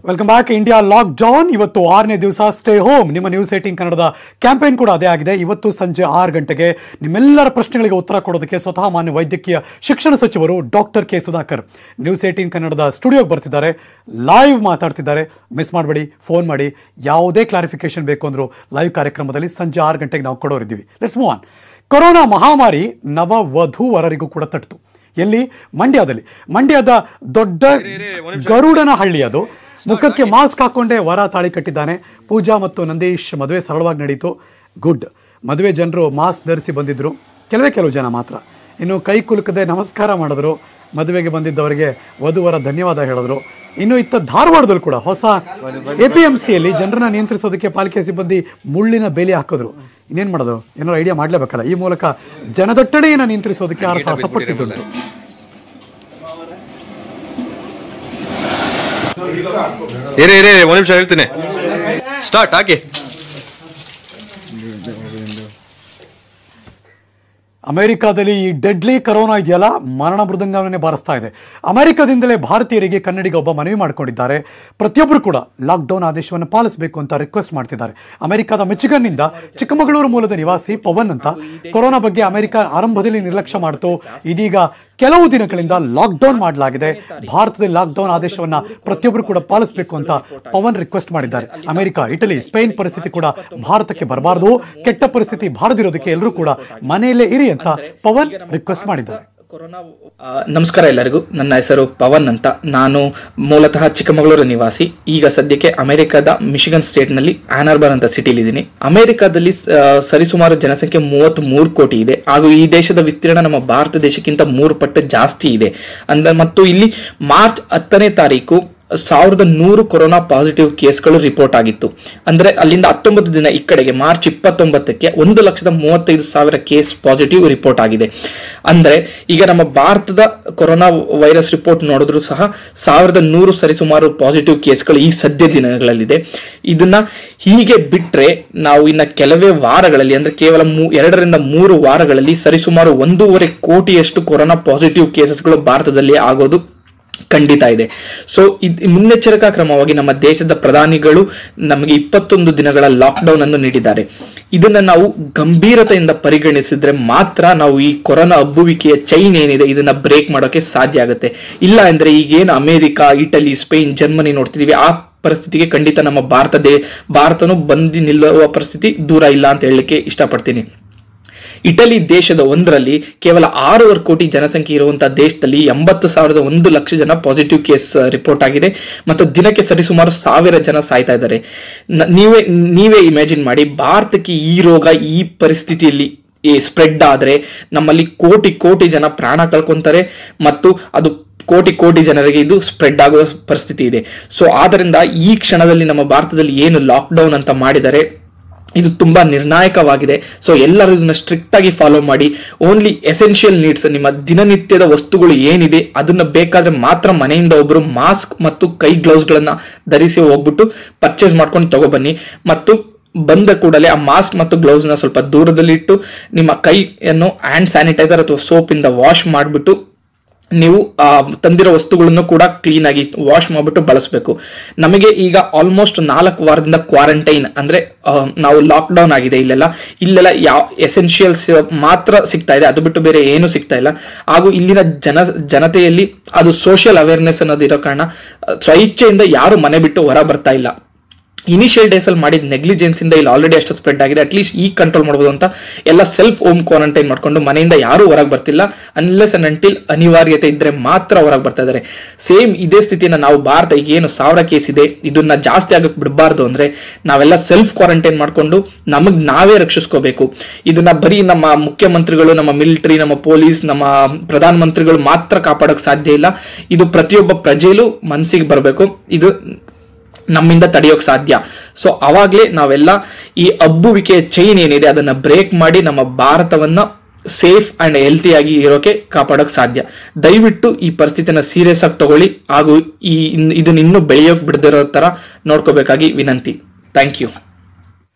welcome back India lockdown ಇವತ್ತು ಆರನೇ ದಿವಸ ಸ್ಟೇ ಹೋಮ್ ನಿಮ್ಮ ನ್ಯೂಸ್ ಏಟಿಂಗ್ ಕನ್ನಡದ ಕ್ಯಾಂಪೇನ್ ಕೂಡ ಅದೇ ಆಗಿದೆ ಇವತ್ತು ಸಂಜೆ ಆರು ಗಂಟೆಗೆ ನಿಮ್ಮೆಲ್ಲರ ಪ್ರಶ್ನೆಗಳಿಗೆ ಉತ್ತರ ಕೊಡೋದಕ್ಕೆ ಸ್ವತಃ ಮಾನ್ಯ ವೈದ್ಯಕೀಯ ಶಿಕ್ಷಣ ಸಚಿವರು doctor K Sudhakar news eighteen ಕನ್ನಡದ ಸ್ಟುಡಿಯೋಗೆ ಬರ್ತಿದ್ದಾರೆ ಲೈವ್ ಮಾತಾಡ್ತಿದ್ದಾರೆ ಮಿಸ್ ಮಾಡಬೇಡಿ ಫೋನ್ ಮಾಡಿ ಯಾವುದೇ ಕ್ಲಾರಿಫಿಕೇಶನ್ ಬೇಕು ಅಂದರೂ ಲೈವ್ ಕಾರ್ಯಕ್ರಮದಲ್ಲಿ ಸಂಜೆ ಆರು ಗಂಟೆಗೆ ನಾವು ಕೊಡೋರಿದ್ದೀವಿ ಲೆಟ್ಸ್ ಮೂವ್ ಆನ್ ಕೊರೋನಾ ಮಹಾಮಾರಿ ನವ ವಧೂವರರಿಗೂ ಕೂಡ ತಟ್ಟಿತು ಎಲ್ಲಿ ಮಂಡ್ಯದಲ್ಲಿ ಮಂಡ್ಯದ ದೊಡ್ಡ ಗರುಡನ ಹಳ್ಳಿ ಅದು ಮುಖಕ್ಕೆ ಮಾಸ್ಕ್ ಹಾಕೊಂಡೇ ವರ ತಾಳಿ ಕಟ್ಟಿದ್ದಾನೆ ಪೂಜಾ ಮತ್ತು ನಂದೀಶ್ ಮದುವೆ ಸರಳವಾಗಿ ನಡೀತು ಗುಡ್ ಮದುವೆ ಜನರು ಮಾಸ್ಕ್ ಧರಿಸಿ ಬಂದಿದ್ದರು ಕೆಲವೇ ಕೆಲವು ಜನ ಮಾತ್ರ ಇನ್ನು ಕೈ ಕುಲುಕದೆ ನಮಸ್ಕಾರ ಮಾಡಿದ್ರು ಮದುವೆಗೆ ಬಂದಿದ್ದವರಿಗೆ ವಧುವರ ಧನ್ಯವಾದ ಹೇಳಿದ್ರು ಇನ್ನು ಇತ್ತ ಧಾರವಾಡದಲ್ಲಿ ಕೂಡ ಹೊಸ ಎ ಪಿ ಎಂ ಸಿಯಲ್ಲಿ ಜನರನ್ನ ನಿಯಂತ್ರಿಸೋದಕ್ಕೆ ಪಾಲಿಕೆ ಸಿಬ್ಬಂದಿ ಮುಳ್ಳಿನ ಬೇಲಿ ಹಾಕಿದ್ರು ಇನ್ನೇನು ಮಾಡೋದು ಏನಾದ್ರು ಐಡಿಯಾ ಮಾಡಲೇಬೇಕಲ್ಲ ಈ ಮೂಲಕ ಜನದಟ್ಟಣೆಯನ್ನು ನಿಯಂತ್ರಿಸೋದಕ್ಕೆ ಯಾರು ಸಾಹಸ ಪಟ್ಟಿದ್ದುಂಟು ಇರಿ ಇರಿ ಒಂದ್ ನಿಮಿಷ ಹೇಳ್ತೀನಿ ಸ್ಟಾರ್ಟ್ ಹಾಕಿ ಅಮೆರಿಕಾದಲ್ಲಿ ಈ ಡೆಡ್ಲಿ ಕರೋನಾ ಇದೆಯಲ್ಲ ಮರಣ ಮೃದಂಗವನ್ನೇ ಬಾರಿಸ್ತಾ ಇದೆ ಅಮೆರಿಕದಿಂದಲೇ ಭಾರತೀಯರಿಗೆ ಕನ್ನಡಿಗ ಒಬ್ಬ ಮನವಿ ಮಾಡಿಕೊಂಡಿದ್ದಾರೆ ಪ್ರತಿಯೊಬ್ಬರು ಕೂಡ ಲಾಕ್ಡೌನ್ ಆದೇಶವನ್ನು ಪಾಲಿಸಬೇಕು ಅಂತ ರಿಕ್ವೆಸ್ಟ್ ಮಾಡ್ತಿದ್ದಾರೆ ಅಮೆರಿಕದ ಮಿಚಿಗನ್ನಿಂದ ಚಿಕ್ಕಮಗಳೂರು ಮೂಲದ ನಿವಾಸಿ ಪವನ್ ಅಂತ ಕೊರೋನಾ ಬಗ್ಗೆ ಅಮೆರಿಕ ಆರಂಭದಲ್ಲಿ ನಿರ್ಲಕ್ಷ್ಯ ಮಾಡಿತು ಇದೀಗ ಕೆಲವು ದಿನಗಳಿಂದ ಲಾಕ್ಡೌನ್ ಮಾಡಲಾಗಿದೆ ಭಾರತದಲ್ಲಿ ಲಾಕ್ಡೌನ್ ಆದೇಶವನ್ನ ಪ್ರತಿಯೊಬ್ಬರು ಕೂಡ ಪಾಲಿಸಬೇಕು ಅಂತ ಪವನ್ ರಿಕ್ವೆಸ್ಟ್ ಮಾಡಿದ್ದಾರೆ ಅಮೆರಿಕ ಇಟಲಿ ಸ್ಪೇನ್ ಪರಿಸ್ಥಿತಿ ಕೂಡ ಭಾರತಕ್ಕೆ ಬರಬಾರದು ಕೆಟ್ಟ ಪರಿಸ್ಥಿತಿ ಬಾರದಿರೋದಕ್ಕೆ ಎಲ್ಲರೂ ಕೂಡ ಮನೆಯಲ್ಲೇ ಇರಿ ಅಂತ ಪವನ್ ರಿಕ್ವೆಸ್ಟ್ ಮಾಡಿದ್ದಾರೆ ಕೊರೋನಾ ಆ, ನಮಸ್ಕಾರ ಎಲ್ಲರಿಗೂ ನನ್ನ ಹೆಸರು ಪವನ್ ಅಂತ ನಾನು ಮೂಲತಃ ಚಿಕ್ಕಮಗಳೂರು ನಿವಾಸಿ ಈಗ ಸದ್ಯಕ್ಕೆ ಅಮೆರಿಕದ ಮಿಶಿಗನ್ ಸ್ಟೇಟ್ ನಲ್ಲಿ ಆನರ್ಬರ್ ಅಂತ ಸಿಟಿಲಿ ಇದ್ದೀನಿ ಅಮೆರಿಕದಲ್ಲಿ ಆ, ಸರಿಸುಮಾರು ಜನಸಂಖ್ಯೆ ಮೂವತ್ತ್ ಮೂರು ಕೋಟಿ ಇದೆ ಹಾಗೂ ಈ ದೇಶದ ವಿಸ್ತೀರ್ಣ ನಮ್ಮ ಭಾರತ ದೇಶಕ್ಕಿಂತ ಮೂರು ಪಟ್ಟು ಜಾಸ್ತಿ ಇದೆ ಅಂದ ಮತ್ತು ಇಲ್ಲಿ ಮಾರ್ಚ್ ಹತ್ತನೇ ತಾರೀಕು ಸಾವಿರದ ನೂರು ಕೊರೋನಾ ಪಾಸಿಟಿವ್ ಕೇಸ್ಗಳು ರಿಪೋರ್ಟ್ ಆಗಿತ್ತು ಅಂದ್ರೆ ಅಲ್ಲಿಂದ ಹತ್ತೊಂಬತ್ತು ದಿನ ಈ ಕಡೆಗೆ ಮಾರ್ಚ್ ಇಪ್ಪತ್ತೊಂಬತ್ತಕ್ಕೆ ಒಂದು ಲಕ್ಷದ ಮೂವತ್ತೈದು ಸಾವಿರ ಕೇಸ್ ಪಾಸಿಟಿವ್ ರಿಪೋರ್ಟ್ ಆಗಿದೆ ಅಂದ್ರೆ ಈಗ ನಮ್ಮ ಭಾರತದ ಕೊರೋನಾ ವೈರಸ್ ರಿಪೋರ್ಟ್ ನೋಡಿದ್ರು ಸಹ ಸಾವಿರದ ನೂರು ಸರಿಸುಮಾರು ಪಾಸಿಟಿವ್ ಕೇಸ್ಗಳು ಈ ಸದ್ಯ ದಿನಗಳಲ್ಲಿದೆ ಇದನ್ನ ಹೀಗೆ ಬಿಟ್ರೆ ನಾವು ಇನ್ನ ಕೆಲವೇ ವಾರಗಳಲ್ಲಿ ಅಂದ್ರೆ ಕೇವಲ ಮೂ- ಎರಡರಿಂದ ಮೂರು ವಾರಗಳಲ್ಲಿ ಸರಿಸುಮಾರು ಒಂದೂವರೆ ಕೋಟಿಯಷ್ಟು ಕೊರೋನಾ ಪಾಸಿಟಿವ್ ಕೇಸಸ್ಗಳು ಭಾರತದಲ್ಲಿ ಆಗೋದು ಖಂಡಿತ ಇದೆ ಸೊ ಇದ್ ಮುನ್ನೆಚ್ಚರಿಕಾ ಕ್ರಮವಾಗಿ ನಮ್ಮ ದೇಶದ ಪ್ರಧಾನಿಗಳು ನಮಗೆ ಇಪ್ಪತ್ತೊಂದು ದಿನಗಳ ಲಾಕ್ಡೌನ್ ಅನ್ನು ನೀಡಿದ್ದಾರೆ ಇದನ್ನ ನಾವು ಗಂಭೀರತೆಯಿಂದ ಪರಿಗಣಿಸಿದ್ರೆ ಮಾತ್ರ ನಾವು ಈ ಕೊರೋನಾ ಹಬ್ಬುವಿಕೆಯ ಚೈನ್ ಏನಿದೆ ಇದನ್ನ ಬ್ರೇಕ್ ಮಾಡೋಕೆ ಸಾಧ್ಯ ಆಗುತ್ತೆ ಇಲ್ಲ ಅಂದ್ರೆ ಈಗೇನು ಅಮೆರಿಕ ಇಟಲಿ ಸ್ಪೇನ್ ಜರ್ಮನಿ ನೋಡ್ತಿದೀವಿ ಆ ಪರಿಸ್ಥಿತಿಗೆ ಖಂಡಿತ ನಮ್ಮ ಭಾರತ ದೇ ಭಾರತನು ಬಂದು ನಿಲ್ಲುವ ಪರಿಸ್ಥಿತಿ ದೂರ ಇಲ್ಲ ಅಂತ ಹೇಳಲಿಕ್ಕೆ ಇಷ್ಟಪಡ್ತೀನಿ ಇಟಲಿ ದೇಶದ ಒಂದರಲ್ಲಿ ಕೇವಲ ಆರೂವರೆ ಕೋಟಿ ಜನಸಂಖ್ಯೆ ಇರುವಂತಹ ದೇಶದಲ್ಲಿ ಎಂಬತ್ತು ಸಾವಿರದ ಒಂದು ಲಕ್ಷ ಜನ ಪಾಸಿಟಿವ್ ಕೇಸ್ ರಿಪೋರ್ಟ್ ಆಗಿದೆ ಮತ್ತು ದಿನಕ್ಕೆ ಸರಿಸುಮಾರು ಸಾವಿರ ಜನ ಸಾಯ್ತಾ ಇದ್ದಾರೆ ನ- ನೀವೇ ನೀವೇ ಇಮ್ಯಾಜಿನ್ ಮಾಡಿ ಭಾರತಕ್ಕೆ ಈ ರೋಗ ಈ ಪರಿಸ್ಥಿತಿಯಲ್ಲಿ ಸ್ಪ್ರೆಡ್ ಆದ್ರೆ ನಮ್ಮಲ್ಲಿ ಕೋಟಿ ಕೋಟಿ ಜನ ಪ್ರಾಣ ಕಳ್ಕೊಂತಾರೆ ಮತ್ತು ಅದು ಕೋಟಿ ಕೋಟಿ ಜನರಿಗೆ ಇದು ಸ್ಪ್ರೆಡ್ ಆಗುವ ಪರಿಸ್ಥಿತಿ ಇದೆ ಸೊ ಆದ್ರಿಂದ ಈ ಕ್ಷಣದಲ್ಲಿ ನಮ್ಮ ಭಾರತದಲ್ಲಿ ಏನು ಲಾಕ್ಡೌನ್ ಅಂತ ಮಾಡಿದರೆ ಇದು ತುಂಬಾ ನಿರ್ಣಾಯಕವಾಗಿದೆ ಸೊ ಎಲ್ಲರೂ ಇದನ್ನ ಸ್ಟ್ರಿಕ್ಟ್ ಆಗಿ ಫಾಲೋ ಮಾಡಿ ಓನ್ಲಿ ಎಸೆನ್ಷಿಯಲ್ ನೀಡ್ಸ್ ನಿಮ್ಮ ದಿನನಿತ್ಯದ ವಸ್ತುಗಳು ಏನಿದೆ ಅದನ್ನ ಬೇಕಾದ್ರೆ ಮಾತ್ರ ಮನೆಯಿಂದ ಒಬ್ರು ಮಾಸ್ಕ್ ಮತ್ತು ಕೈ ಗ್ಲೌಸ್ ಗಳನ್ನ ಧರಿಸಿ ಹೋಗ್ಬಿಟ್ಟು ಪರ್ಚೇಸ್ ಮಾಡ್ಕೊಂಡು ತಗೊಬನ್ನಿ ಮತ್ತು ಬಂದ ಕೂಡಲೇ ಆ ಮಾಸ್ಕ್ ಮತ್ತು ಗ್ಲೌಸ್ ನ ಸ್ವಲ್ಪ ದೂರದಲ್ಲಿ ಇಟ್ಟು ನಿಮ್ಮ ಕೈಯನ್ನು ಹ್ಯಾಂಡ್ ಸ್ಯಾನಿಟೈಸರ್ ಅಥವಾ ಸೋಪ್ ಇಂದ ವಾಶ್ ಮಾಡಿಬಿಟ್ಟು ನೀವು ಆ ತಂದಿರೋ ವಸ್ತುಗಳನ್ನು ಕೂಡ ಕ್ಲೀನ್ ಆಗಿ ವಾಶ್ ಮಾಡ್ಬಿಟ್ಟು ಬಳಸಬೇಕು ನಮಗೆ ಈಗ ಆಲ್ಮೋಸ್ಟ್ ನಾಲ್ಕು ವಾರದಿಂದ ಕ್ವಾರಂಟೈನ್ ಅಂದ್ರೆ ಆ, ನಾವು ಲಾಕ್ ಡೌನ್ ಆಗಿದೆ ಇಲ್ಲೆಲ್ಲ ಇಲ್ಲೆಲ್ಲ ಯಾವ ಎಸೆನ್ಷಿಯಲ್ಸ್ ಮಾತ್ರ ಸಿಗ್ತಾ ಇದೆ ಅದು ಬಿಟ್ಟು ಬೇರೆ ಏನು ಸಿಗ್ತಾ ಇಲ್ಲ ಹಾಗೂ ಇಲ್ಲಿನ ಜನ ಜನತೆಯಲ್ಲಿ ಅದು ಸೋಷಿಯಲ್ ಅವೇರ್ನೆಸ್ ಅನ್ನೋದು ಇರೋ ಕಾರಣ ಆ, ಸ್ವಇಚ್ಛೆಯಿಂದ ಯಾರು ಮನೆ ಬಿಟ್ಟು ಹೊರ ಬರ್ತಾ ಇಲ್ಲ ಇನಿಷಿಯಲ್ ಡೇಸ್ ಅಲ್ಲಿ ಮಾಡಿದ ನೆಗ್ಲಿಜೆನ್ಸ್ ಇಂದ ಇಲ್ಲಿ ಆಲ್ರೆಡಿ ಅಷ್ಟು ಸ್ಪ್ರೆಡ್ ಆಗಿದೆ ಅಟ್ಲೀಸ್ಟ್ ಈಗ ಕಂಟ್ರೋಲ್ ಮಾಡಬಹುದು ಅಂತ ಎಲ್ಲ ಸೆಲ್ಫ್ ಹೋಮ್ ಕ್ವಾರಂಟೈನ್ ಮಾಡ್ಕೊಂಡು ಮನೆಯಿಂದ ಯಾರು ಹೊರಗೆ ಬರ್ತಿಲ್ಲ ಅನ್ಲೆಸ್ ಅಂಡ್ ಅಂಟಿಲ್ ಅನಿವಾರ್ಯತೆ ಇದ್ರೆ ಮಾತ್ರ ಹೊರಗೆ ಬರ್ತಾ ಇದ್ದಾರೆ ಸೇಮ್ ಇದೇ ಸ್ಥಿತಿನ ನಾವು ಭಾರತ ಈಗ ಏನು ಸಾವಿರ ಕೇಸ್ ಇದೆ ಇದನ್ನ ಜಾಸ್ತಿ ಆಗಕ್ ಬಿಡಬಾರ್ದು ಅಂದ್ರೆ ನಾವೆಲ್ಲ ಸೆಲ್ಫ್ ಕ್ವಾರಂಟೈನ್ ಮಾಡ್ಕೊಂಡು ನಮಗ್ ನಾವೇ ರಕ್ಷಿಸ್ಕೋಬೇಕು ಇದನ್ನ ಬರೀ ನಮ್ಮ ಮುಖ್ಯಮಂತ್ರಿಗಳು ನಮ್ಮ ಮಿಲಿಟರಿ ನಮ್ಮ ಪೊಲೀಸ್ ನಮ್ಮ ಪ್ರಧಾನ ಮಂತ್ರಿಗಳು ಮಾತ್ರ ಕಾಪಾಡಕ್ ಸಾಧ್ಯ ಇಲ್ಲ ಇದು ಪ್ರತಿಯೊಬ್ಬ ಪ್ರಜೆಯಲ್ಲೂ ಮನಸ್ಸಿಗೆ ಬರಬೇಕು ಇದು ನಮ್ಮಿಂದ ತಡೆಯೋಕ್ ಸಾಧ್ಯ ಸೊ ಅವಾಗ್ಲೇ ನಾವೆಲ್ಲ ಈ ಹಬ್ಬುವಿಕೆಯ ಚೈನ್ ಏನಿದೆ ಅದನ್ನ ಬ್ರೇಕ್ ಮಾಡಿ ನಮ್ಮ ಭಾರತವನ್ನ ಸೇಫ್ ಅಂಡ್ ಹೆಲ್ತಿಯಾಗಿ ಇರೋಕೆ ಕಾಪಾಡೋಕ್ ಸಾಧ್ಯ ದಯವಿಟ್ಟು ಈ ಪರಿಸ್ಥಿತಿನ ಸೀರಿಯಸ್ ಆಗಿ ತಗೊಳ್ಳಿ ಹಾಗೂ ಈ ಇನ್- ಇದನ್ನ ಇನ್ನೂ ಬೆಳೆಯೋಕ್ ಬಿಡದಿರೋ ತರ ನೋಡ್ಕೋಬೇಕಾಗಿ ವಿನಂತಿ ಥ್ಯಾಂಕ್ ಯು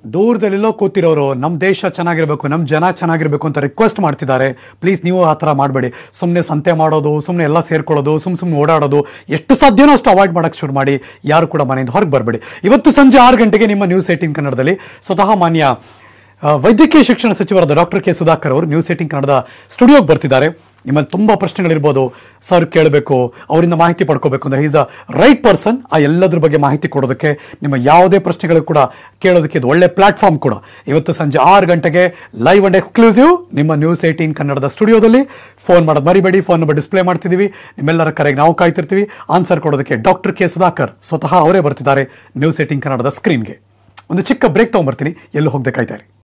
ದೂರದಲ್ಲೆಲ್ಲೋ ಕೂತಿರೋರು ನಮ್ಮ ದೇಶ ಚೆನ್ನಾಗಿರಬೇಕು ನಮ್ಮ ಜನ ಚೆನ್ನಾಗಿರಬೇಕು ಅಂತ ರಿಕ್ವೆಸ್ಟ್ ಮಾಡ್ತಿದ್ದಾರೆ ಪ್ಲೀಸ್ ನೀವು ಆ ಥರ ಮಾಡಬೇಡಿ ಸುಮ್ಮನೆ ಸಂತೆ ಮಾಡೋದು ಸುಮ್ಮನೆ ಎಲ್ಲ ಸೇರ್ಕೊಳ್ಳೋದು ಸುಮ್ಮ ಸುಮ್ಮನೆ ಓಡಾಡೋದು ಎಷ್ಟು ಸಾಧ್ಯನೋ ಅಷ್ಟು ಅವಾಯ್ಡ್ ಮಾಡೋಕ್ಕೆ ಶುರು ಮಾಡಿ ಯಾರು ಕೂಡ ಮನೆಯಿಂದ ಹೊರಗೆ ಬರಬೇಡಿ ಇವತ್ತು ಸಂಜೆ ಆರು ಗಂಟೆಗೆ ನಿಮ್ಮ ನ್ಯೂಸ್ ಏಟೀನ್ ಕನ್ನಡದಲ್ಲಿ ಸ್ವತಃ ಮಾನ್ಯ ಆ, ವೈದ್ಯಕೀಯ ಶಿಕ್ಷಣ ಸಚಿವರಾದ ಡಾಕ್ಟರ್ ಕೆ ಸುಧಾಕರ್ ಅವರು ನ್ಯೂಸ್ ಏಟಿಂಗ್ ಕನ್ನಡದ ಸ್ಟುಡಿಯೋಗೆ ಬರ್ತಿದ್ದಾರೆ ನಿಮ್ಮಲ್ಲಿ ತುಂಬ ಪ್ರಶ್ನೆಗಳಿರ್ಬೋದು ಸರ್ ಕೇಳಬೇಕು ಅವರಿಂದ ಮಾಹಿತಿ ಪಡ್ಕೋಬೇಕು ಅಂದರೆ ಈಸ್ ಅ ರೈಟ್ ಪರ್ಸನ್ ಆ ಎಲ್ಲದ್ರ ಬಗ್ಗೆ ಮಾಹಿತಿ ಕೊಡೋದಕ್ಕೆ ನಿಮ್ಮ ಯಾವುದೇ ಪ್ರಶ್ನೆಗಳು ಕೂಡ ಕೇಳೋದಕ್ಕೆ ಇದು ಒಳ್ಳೆ ಪ್ಲಾಟ್ಫಾರ್ಮ್ ಕೂಡ ಇವತ್ತು ಸಂಜೆ ಆರು ಗಂಟೆಗೆ ಲೈವ್ ಅಂಡ್ ಎಕ್ಸ್ಕ್ಲೂಸಿವ್ ನಿಮ್ಮ ನ್ಯೂಸ್ ಏಯ್ಟೀನ್ ಕನ್ನಡದ ಸ್ಟುಡಿಯೋದಲ್ಲಿ ಫೋನ್ ಮಾಡೋದು ಮರಿಬೇಡಿ ಫೋನ್ ನಂಬರ್ ಡಿಸ್ಪ್ಲೇ ಮಾಡ್ತಿದ್ದೀವಿ ನಿಮ್ಮೆಲ್ಲರ ಕರೆಗೆ ನಾವು ಕಾಯ್ತಿರ್ತೀವಿ ಆನ್ಸರ್ ಕೊಡೋದಕ್ಕೆ ಡಾಕ್ಟರ್ ಕೆ ಸುಧಾಕರ್ ಸ್ವತಃ ಅವರೇ ಬರ್ತಿದ್ದಾರೆ ನ್ಯೂಸ್ ಏಯ್ಟೀನ್ ಕನ್ನಡದ ಸ್ಕ್ರೀನ್ಗೆ ಒಂದು ಚಿಕ್ಕ ಬ್ರೇಕ್ ತೊಗೊಂಬರ್ತೀನಿ ಎಲ್ಲೂ ಹೋಗದೆ ಕಾಯ್ತಾರೆ